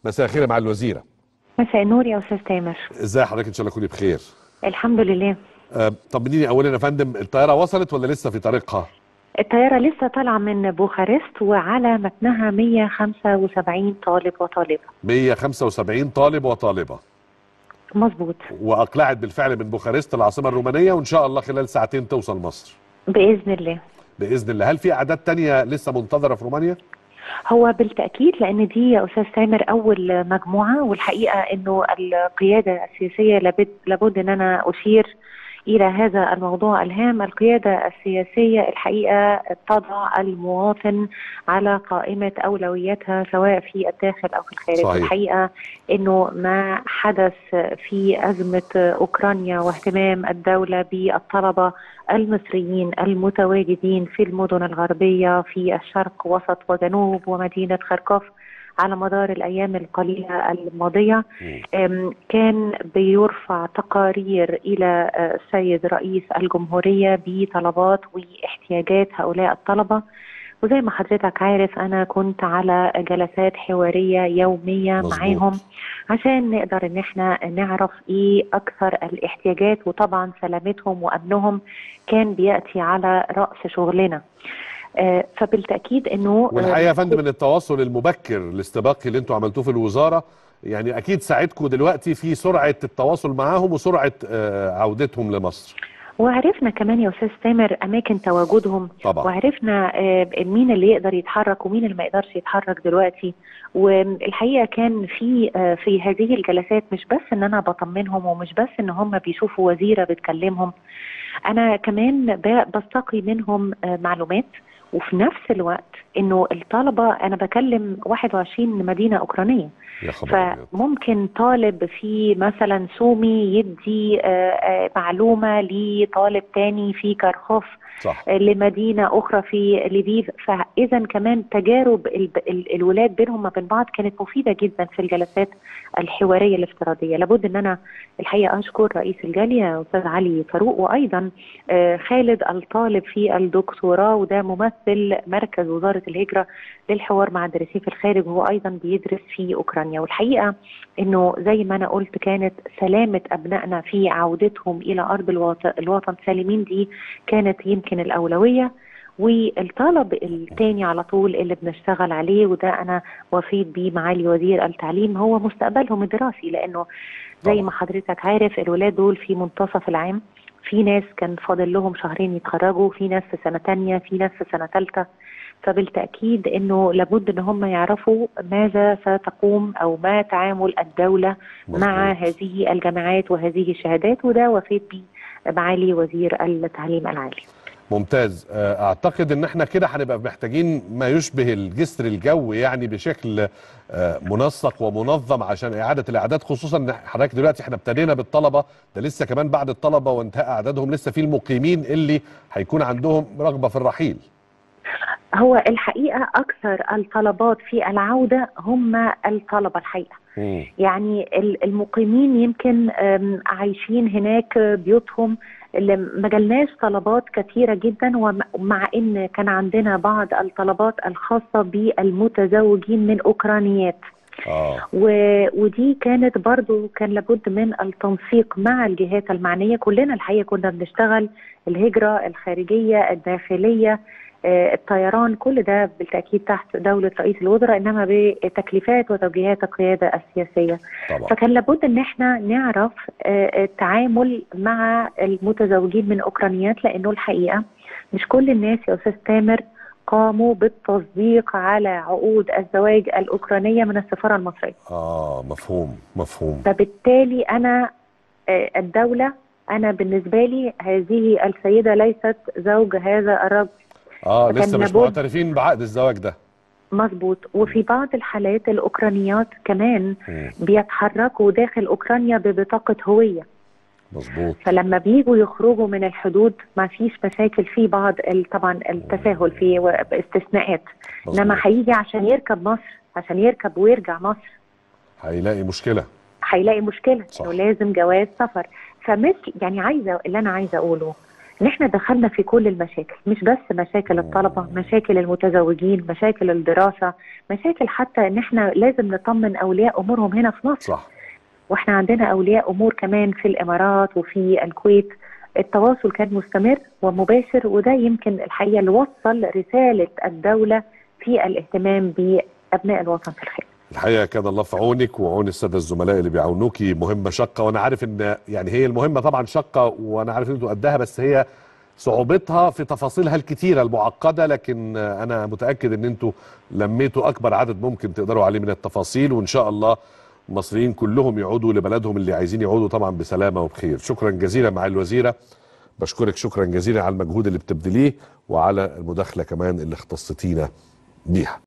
مساء الخير مع الوزيره مساء النور يا استاذ تامر ازي حضرتك ان شاء الله تكوني بخير الحمد لله أه طمنيني اولا يا فندم الطياره وصلت ولا لسه في طريقها الطياره لسه طالعه من بوخارست وعلى متنها 175 طالب وطالبه 175 طالب وطالبه مظبوط واقلعت بالفعل من بوخارست العاصمه الرومانيه وان شاء الله خلال ساعتين توصل مصر باذن الله باذن الله هل في اعداد تانية لسه منتظره في رومانيا هو بالتاكيد لان دي يا استاذ سامر اول مجموعه والحقيقه انه القياده السياسيه لابد لابد ان انا اشير الى هذا الموضوع الهام القياده السياسيه الحقيقه تضع المواطن على قائمه اولوياتها سواء في الداخل او في الخارج صحيح. الحقيقه انه ما حدث في ازمه اوكرانيا واهتمام الدوله بالطلبه المصريين المتواجدين في المدن الغربيه في الشرق وسط وجنوب ومدينه خركوف على مدار الايام القليله الماضيه أم، كان بيرفع تقارير الى آه، السيد رئيس الجمهوريه بطلبات واحتياجات هؤلاء الطلبه وزي ما حضرتك عارف انا كنت على جلسات حواريه يوميه مظبوط. معاهم عشان نقدر ان احنا نعرف ايه اكثر الاحتياجات وطبعا سلامتهم وامنهم كان بياتي على راس شغلنا آه، فبالتاكيد انه آه، والحقيقه يا فندم ان التواصل المبكر الاستباقي اللي انتوا عملتوه في الوزاره يعني اكيد ساعدكم دلوقتي في سرعه التواصل معاهم وسرعه آه، عودتهم لمصر وعرفنا كمان يا استاذ تامر اماكن تواجدهم طبعا وعرفنا آه، مين اللي يقدر يتحرك ومين اللي ما يقدرش يتحرك دلوقتي والحقيقه كان في آه، في هذه الجلسات مش بس ان انا بطمنهم ومش بس ان هم بيشوفوا وزيره بتكلمهم انا كمان ب- بستقي منهم آه، معلومات وفي نفس الوقت انه الطلبه انا بكلم 21 مدينه اوكرانيه يا خبر أبيض. فممكن طالب في مثلا سومي يدي آه، آه، معلومه لطالب تاني في كارخوف صح آه، لمدينه اخرى في ليفيف فاذا كمان تجارب ال- ال- الولاد بينهم وبين بعض كانت مفيده جدا في الجلسات الحواريه الافتراضيه لابد ان انا الحقيقه اشكر رئيس الجاليه استاذ علي فاروق وايضا آه، خالد الطالب في الدكتوراه وده ممثل مركز وزاره الهجره للحوار مع الدارسين في الخارج وهو ايضا بيدرس في اوكرانيا والحقيقه انه زي ما انا قلت كانت سلامه ابنائنا في عودتهم الى ارض الوطن, الوطن سالمين دي كانت يمكن الاولويه والطلب الثاني على طول اللي بنشتغل عليه وده انا وفيت بيه معالي وزير التعليم هو مستقبلهم الدراسي لانه زي طبعا. ما حضرتك عارف الولاد دول في منتصف العام في ناس كان فاضل لهم شهرين يتخرجوا في ناس في سنه تانية في ناس في سنه ثالثه فبالتاكيد انه لابد ان هم يعرفوا ماذا ستقوم او ما تعامل الدوله مع مظبوط. هذه الجامعات وهذه الشهادات وده وفيت بيه معالي وزير التعليم العالي ممتاز آه، اعتقد ان احنا كده هنبقى محتاجين ما يشبه الجسر الجوي يعني بشكل آه، منسق ومنظم عشان اعاده الاعداد خصوصا ان حضرتك دلوقتي احنا ابتدينا بالطلبه ده لسه كمان بعد الطلبه وانتهاء اعدادهم لسه في المقيمين اللي هيكون عندهم رغبه في الرحيل هو الحقيقه اكثر الطلبات في العوده هم الطلبه الحقيقه مم. يعني ال- المقيمين يمكن أم، عايشين هناك بيوتهم اللي ما جالناش طلبات كثيرة جدا وم- ومع ان كان عندنا بعض الطلبات الخاصة بالمتزوجين من اوكرانيات اه و- ودي كانت برضو كان لابد من التنسيق مع الجهات المعنية كلنا الحقيقة كنا بنشتغل الهجرة الخارجية الداخلية آه، الطيران كل ده بالتأكيد تحت دولة رئيس الوزراء إنما بتكليفات وتوجيهات القيادة السياسية طبعا فكان لابد ان احنا نعرف آه، التعامل مع المتزوجين من اوكرانيات لانه الحقيقه مش كل الناس يا استاذ تامر قاموا بالتصديق على عقود الزواج الاوكرانيه من السفاره المصريه اه مفهوم مفهوم فبالتالي انا آه، الدوله انا بالنسبه لي هذه السيده ليست زوج هذا الرجل اه فكان لسه مش لابد- معترفين بعقد الزواج ده مظبوط وفي بعض الحالات الاوكرانيات كمان مم. بيتحركوا داخل اوكرانيا ببطاقه هويه مظبوط فلما بيجوا يخرجوا من الحدود ما فيش مشاكل في بعض ال- طبعا التساهل في و- استثناءات انما مظبوط هيجي عشان يركب مصر عشان يركب ويرجع مصر هيلاقي مشكله هيلاقي مشكله صح. انه لازم جواز سفر فمثل يعني عايزه اللي انا عايزه اقوله ان احنا دخلنا في كل المشاكل مش بس مشاكل الطلبه مشاكل المتزوجين مشاكل الدراسه مشاكل حتى ان احنا لازم نطمن اولياء امورهم هنا في مصر صح واحنا عندنا اولياء امور كمان في الامارات وفي الكويت التواصل كان مستمر ومباشر وده يمكن الحقيقه اللي وصل رساله الدوله في الاهتمام بابناء الوطن في الخارج. الحقيقه كان الله في عونك وعون الساده الزملاء اللي بيعاونوكي مهمه شاقه وانا عارف ان يعني هي المهمه طبعا شاقه وانا عارف ان انتوا قدها بس هي صعوبتها في تفاصيلها الكتيره المعقده لكن انا متاكد ان انتوا لميتوا اكبر عدد ممكن تقدروا عليه من التفاصيل وان شاء الله المصريين كلهم يعودوا لبلدهم اللي عايزين يعودوا طبعا بسلامه وبخير شكرا جزيلا مع الوزيره بشكرك شكرا جزيلا على المجهود اللي بتبذليه وعلى المداخله كمان اللي اختصتينا بيها